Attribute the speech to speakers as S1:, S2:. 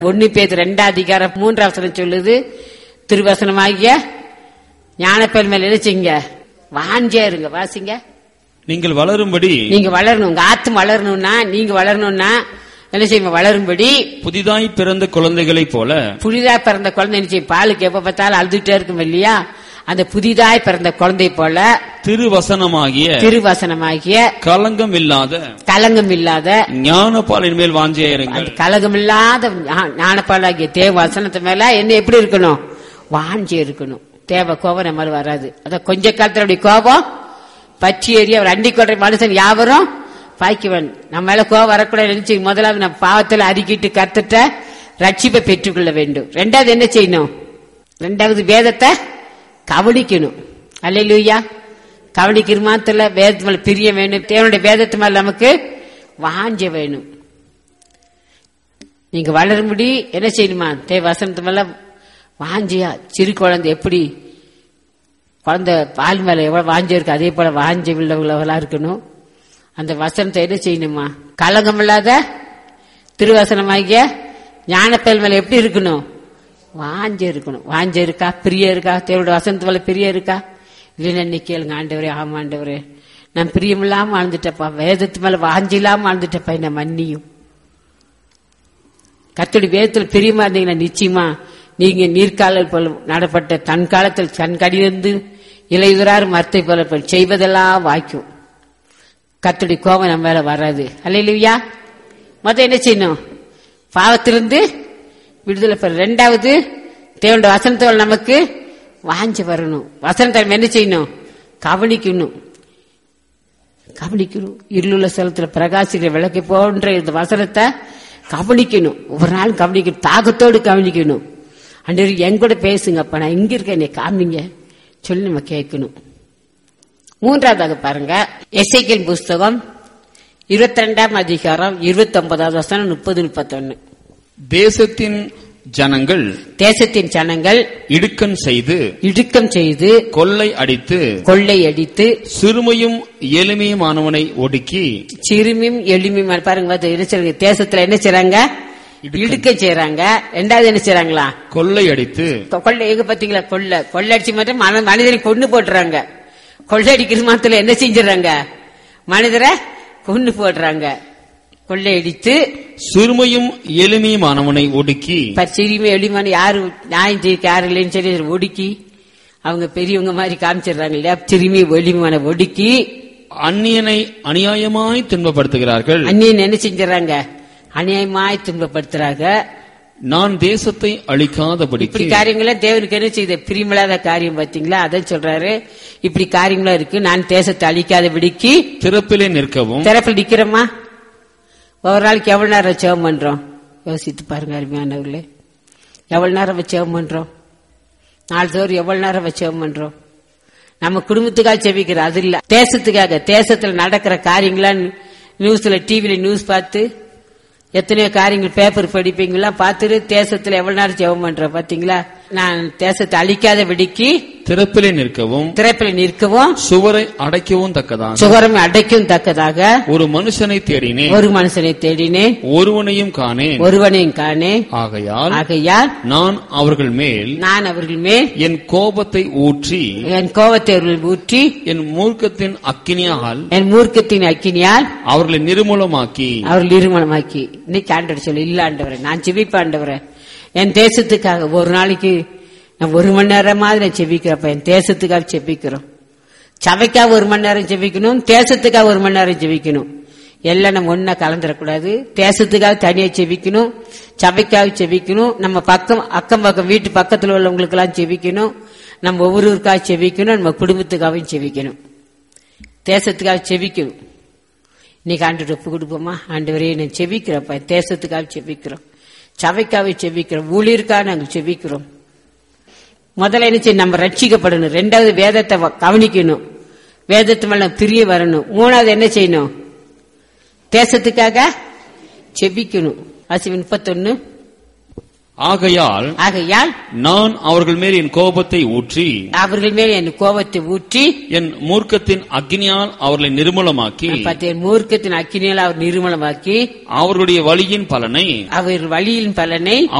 S1: ஒன்னு பேர் ரெண்டாம் அதிகாரம் மூன்றாம் வசனம் சொல்லுது திருவசனமாகிய ஞானப்பேர் மேல நினைச்சிங்க வாஞ்சியா இருங்க வாசிங்க
S2: நீங்கள் வளரும்படி
S1: நீங்க வளரணும் உங்க ஆத்து வளரணும்னா நீங்க வளரணும்னா என்ன செய்யுங்க வளரும்படி
S2: புதிதாய் பிறந்த குழந்தைகளைப் போல
S1: புதிதா பிறந்த குழந்தை என்ன செய்யும் பாலுக்கு எப்ப பார்த்தாலும் அழுதுட்டே இருக்கும் இல்லையா அந்த புதிதாய் பிறந்த குழந்தை போல
S2: திருவசனமாகிய
S1: திருவசனமாகிய
S2: கலங்கம் இல்லாத
S1: கலங்கம் இல்லாத
S2: ஞானப்பாலின் மேல் வாஞ்சியாயிருங்கள்
S1: அந்த கலகம் இல்லாத ஞானப்பாலாகிய தேவ வசனத்து மேல என்ன எப்படி இருக்கணும் வாஞ்சி இருக்கணும் தேவ கோபம் நம்ம மேல வராது அத கொஞ்ச காலத்துல அப்படி கோபம் பற்றி எறிய அவர் அண்டி கொள்ற மனுஷன் யாவரும் பாய்க்குவன் நம்ம மேல கோபம் வரக்கூடாது நினைச்சு முதலாவது நம்ம பாவத்துல அறிக்கிட்டு கத்துட்ட ரட்சிப்பை பெற்றுக்கொள்ள வேண்டும் ரெண்டாவது என்ன செய்யணும் ரெண்டாவது வேதத்தை கவனிக்கணும் அல்லையா கவனிக்கிற மாத்திர வேதத்து மேல பிரிய வேணும் தேவனுடைய வேதத்து மேல நமக்கு வாஞ்ச வேணும் நீங்க வளரும்படி என்ன செய்யணுமா தேவ வசனத்து மேல வாஞ்சியா சிறு குழந்தை எப்படி குழந்தை பால் மேல எவ்வளவு வாஞ்சி இருக்கு அதே போல வாஞ்சி உள்ளவங்களா இருக்கணும் அந்த வசனத்தை என்ன செய்யணுமா கலங்கம் இல்லாத திருவசனமாகிய ஞானப்பேல் மேல எப்படி இருக்கணும் வாஞ்ச இருக்கணும் வாஞ்ச இருக்கா பிரிய இருக்கா தேவனுடைய வசனத்து மேல பிரிய இருக்கா இல்லைன்னா இன்னைக்கு கேளுங்க ஆண்டவரே ஆமா ஆண்டவரே நான் பிரியமில்லாம வாழ்ந்துட்டப்பா வேதத்து மேல வாஞ்சி இல்லாம வாழ்ந்துட்டப்பா என்ன மன்னியும் கத்தடி வேதத்தில் பிரியமா இருந்தீங்கன்னா நிச்சயமா நீங்க நீர்க்காலல் போல நடப்பட்ட தன் காலத்தில் தன் கடிலிருந்து இலையுறார் மரத்தை போல போல் செய்வதெல்லாம் வாய்க்கும் கத்தடி கோபம் நம்ம மேல வராது அல்லையா மொத்தம் என்ன செய்யணும் பாவத்திலிருந்து விடுதலை பெற ரெண்டாவது தேவனுடைய வசனத்தோல் நமக்கு வாஞ்சி வரணும் வசனத்தை நம்ம என்ன செய்யணும் கவனிக்கணும் கவனிக்கணும் இருளுள்ள ஸ்தலத்துல பிரகாசிக்கிற விளக்கு போன்ற இந்த வசனத்தை கவனிக்கணும் ஒவ்வொரு நாளும் கவனிக்கணும் தாகத்தோடு கவனிக்கணும் அன்று என் கூட பேசுங்கப்பா நான் இங்க இருக்கேன் என்னை காமிங்க சொல்லி நம்ம கேட்கணும் மூன்றாவதாக பாருங்க எசைக்கின் புஸ்தகம் இருபத்தி ரெண்டாம் அதிகாரம் இருபத்தி ஒன்பதாவது வசனம் முப்பது முப்பத்தொன்னு
S2: தேசத்தின் ஜனங்கள்
S1: தேசத்தின் ஜனங்கள்
S2: இடுக்கண் செய்து
S1: இடுக்கம் செய்து
S2: கொள்ளை அடித்து
S1: கொள்ளை அடித்து
S2: சிறுமையும் எளிமையுமானவனை ஒடுக்கி
S1: சிறுமியும் எளிமையும் பாருங்க பாத்து என்ன செய்றாங்க தேசத்துல என்ன செய்றாங்க இடுக்க செய்றாங்க ரெண்டாவது என்ன செய்றாங்களா
S2: கொள்ளை அடித்து
S1: கொள்ளை எங்க பாத்தீங்களா கொள்ளை கொள்ளடிச்சு மட்டும் மன- மனிதனை கொண்டு போட்டுறாங்க கொள்ளையடிக்கிற மாத்திரம் என்ன செஞ்சிடறாங்க மனிதரை கொண்டு போடுறாங்க கொள்ளையடித்து
S2: சிறுமையும் எளிமையுமானவனை ஒடுக்கி
S1: சிறுமி எளிமான யாரு நியாயம் செய்ய யாரு இல்லைன்னு சொல்லி ஒடுக்கி அவங்க பெரியவங்க மாதிரி காமிச்சிடுறாங்க இல்லையா சிறுமி எளிமையான ஒடுக்கி
S2: அந்நியனை அநியாயமாய் துன்பப்படுத்துகிறார்கள்
S1: அந்நியன் என்ன செஞ்சிடறாங்க அநியாயமாய் துன்பப்படுத்துறாங்க
S2: நான் தேசத்தை
S1: இப்படி
S2: அழிக்காதபடிக்கு
S1: காரியங்கள தேவனுக்கு என்ன செய்த பிரிமில்லாத காரியம் பாத்தீங்களா அதான் சொல்றாரு இப்படி காரியங்களா இருக்கு நான் தேசத்தை அழிக்காத விடிக்கு
S2: திறப்பிலே நிற்கவும்
S1: திறப்பில் நிக்கிறோமா ஒரு நாளைக்கு எவ்வளவு நேரம் ஜெபம் பண்றோம் யோசித்து பாருங்க அருமையானவர்களே எவ்வளவு நேரம் வச்சு ஜெபம் பண்றோம் நாள்தோறும் எவ்வளவு நேரம் வச்சு ஜெபம் பண்றோம் நம்ம குடும்பத்துக்காக செபிக்கிறோம் அது இல்ல தேசத்துக்காக தேசத்துல நடக்கிற காரியங்களா நியூஸ்ல டிவில நியூஸ் பார்த்து எத்தனையோ காரியங்கள் பேப்பர் படிப்பீங்களா பார்த்துட்டு தேசத்துல எவ்வளவு நேரம் ஜெபம் பண்றோம் பாத்தீங்களா நான் தேசத்தை அழிக்காத விடிக்கு
S2: திறப்பிலே நிற்கவும்
S1: திறப்பில் நிற்கவும்
S2: சுவரை அடைக்கவும் தக்கதாக
S1: சுகரம் அடைக்கும் தக்கதாக
S2: ஒரு மனுஷனை தேடினேன்
S1: ஒரு மனுஷனை தேடினேன்
S2: ஒருவனையும் காணேன்
S1: ஒருவனையும் காணே
S2: ஆகையால்
S1: ஆகையால்
S2: நான் அவர்கள் மேல்
S1: நான் அவர்கள் மேல்
S2: என் கோபத்தை ஊற்றி
S1: என் கோபத்தை அவர்கள் ஊற்றி
S2: என் மூர்க்கத்தின் அக்கினியால்
S1: என் மூர்க்கத்தின் அக்கினியால்
S2: அவர்களை நிர்மூலமாக்கி
S1: அவர்கள் இருமணமாக்கி இன்னைக்கு ஆண்டவர் சொல்லு இல்ல ஆண்டவரே நான் செவிப்ப ஆண்டவரே என் தேசத்துக்காக ஒரு நாளைக்கு நான் ஒரு மணி நேரமாவது நான் செபிக்கிறப்ப என் தேசத்துக்காக செபிக்கிறோம் சபைக்காக ஒரு மணி நேரம் செபிக்கணும் தேசத்துக்காக ஒரு மணி நேரம் செபிக்கணும் எல்லாம் நம்ம ஒன்னா கலந்துடக்கூடாது தேசத்துக்காக தனியா செபிக்கணும் சபைக்காக செபிக்கணும் நம்ம பக்கம் அக்கம் பக்கம் வீட்டு பக்கத்துல உள்ளவங்களுக்கு எல்லாம் செபிக்கணும் நம்ம ஒவ்வொருவருக்காக செபிக்கணும் நம்ம குடும்பத்துக்காகவும் செபிக்கணும் தேசத்துக்காக செபிக்கணும் இன்னைக்கு ஆண்டு ஒப்பு கொடுப்போமா ஆண்டவரே நான் செபிக்கிறப்ப தேசத்துக்காக செபிக்கிறோம் சபைக்காக செபிக்கிறோம் ஊழியருக்காக நாங்கள் செபிக்கிறோம் முதல்ல என்ன செய்யணும் நம்ம ரட்சிக்கப்படணும் ரெண்டாவது வேதத்தை வ- கவனிக்கணும் வேதத்து மேல பிரிய வரணும் மூணாவது என்ன செய்யணும் தேசத்துக்காக செபிக்கணும் வாசி முப்பத்தொன்னு
S2: ஆகையால்
S1: ஆகையால்
S2: நான் அவர்கள் மேல் என் கோபத்தை ஊற்றி
S1: அவர்கள் மேல் என் கோபத்தை ஊற்றி
S2: என் மூர்க்கத்தின் அக்னியால் அவர்களை நிர்மூலமாக்கி
S1: பத்திய மூர்க்கத்தின் அக்கினியால் அவர் நிர்மலமாக்கி
S2: அவர்களுடைய வழியின் பலனை
S1: அவர் வழியின் பலனை